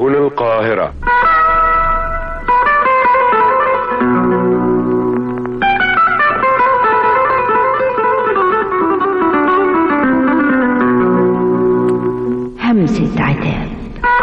سبل القاهرة همسة عتاب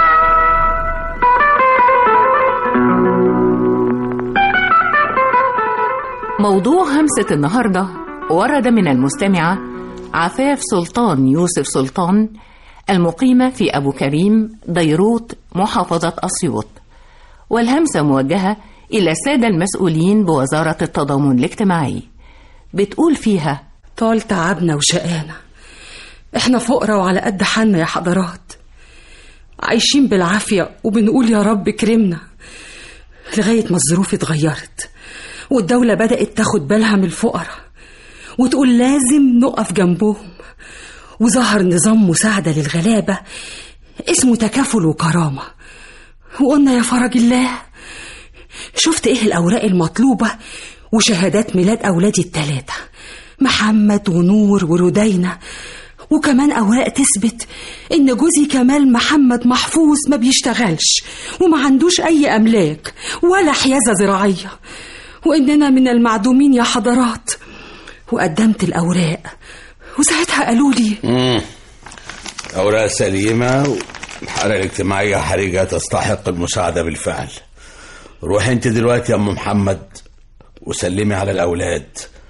موضوع همسة النهاردة ورد من المستمعة عفاف سلطان يوسف سلطان المقيمة في أبو كريم ديروت محافظة أسيوط والهمسة موجهة إلى السادة المسؤولين بوزارة التضامن الاجتماعي بتقول فيها طال تعبنا وشقانا احنا فقراء وعلى قد حالنا يا حضرات عايشين بالعافية وبنقول يا رب كرمنا لغاية ما الظروف اتغيرت والدولة بدأت تاخد بالها من الفقراء وتقول لازم نقف جنبهم وظهر نظام مساعدة للغلابة اسمه تكافل وكرامة وقلنا يا فرج الله شفت ايه الأوراق المطلوبة وشهادات ميلاد أولادي التلاتة محمد ونور وردينا وكمان أوراق تثبت إن جوزي كمال محمد محفوظ ما بيشتغلش وما عندوش أي أملاك ولا حيازة زراعية وإننا من المعدومين يا حضرات وقدمت الأوراق وساعتها قالوا لي مم. أوراق سليمة والحالة الاجتماعية حرجة تستحق المساعدة بالفعل روح انت دلوقتي يا ام محمد وسلمي على الأولاد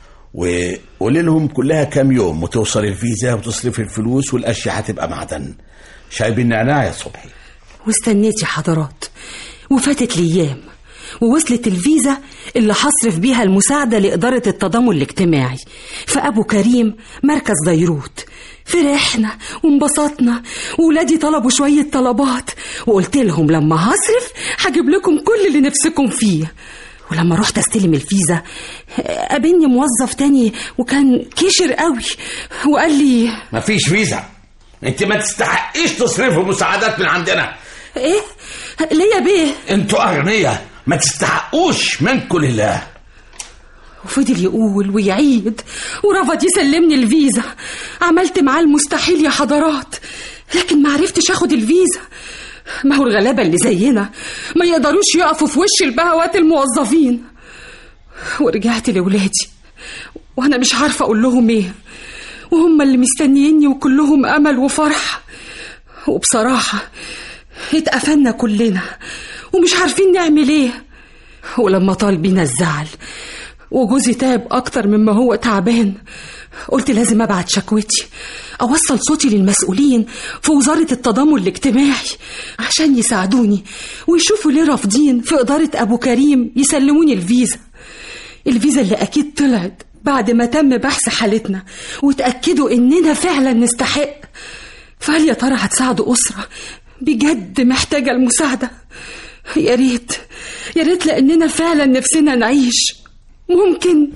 وقولي لهم كلها كام يوم وتوصل الفيزا وتصرف الفلوس والأشياء هتبقى معدن شاي بالنعناع يا صبحي واستنيت يا حضرات وفاتت الأيام ووصلت الفيزا اللي هصرف بيها المساعدة لإدارة التضامن الاجتماعي في أبو كريم مركز ديروت فرحنا وانبسطنا وولادي طلبوا شوية طلبات وقلت لهم لما هصرف هجيب لكم كل اللي نفسكم فيه ولما رحت استلم الفيزا قابلني موظف تاني وكان كشر قوي وقال لي مفيش فيزا انت ما تستحقيش تصرفوا مساعدات من عندنا ايه ليه يا بيه انتوا اغنياء ما تستحقوش منكم لله وفضل يقول ويعيد ورفض يسلمني الفيزا عملت معاه المستحيل يا حضرات لكن ما عرفتش اخد الفيزا ما هو الغلابة اللي زينا ما يقدروش يقفوا في وش البهوات الموظفين ورجعت لولادي وانا مش عارفة اقول لهم ايه وهم اللي مستنييني وكلهم امل وفرح وبصراحة اتقفلنا كلنا ومش عارفين نعمل ايه ولما طال بينا الزعل وجوزي تعب اكتر مما هو تعبان قلت لازم ابعت شكوتي اوصل صوتي للمسؤولين في وزارة التضامن الاجتماعي عشان يساعدوني ويشوفوا ليه رافضين في إدارة أبو كريم يسلموني الفيزا الفيزا اللي أكيد طلعت بعد ما تم بحث حالتنا وتأكدوا إننا فعلا نستحق فهل يا ترى هتساعدوا أسرة بجد محتاجة المساعدة يا ريت يا ريت لأننا فعلا نفسنا نعيش ممكن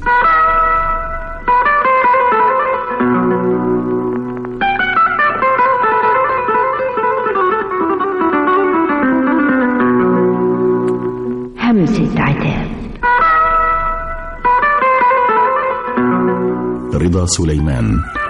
همسة عتاب رضا سليمان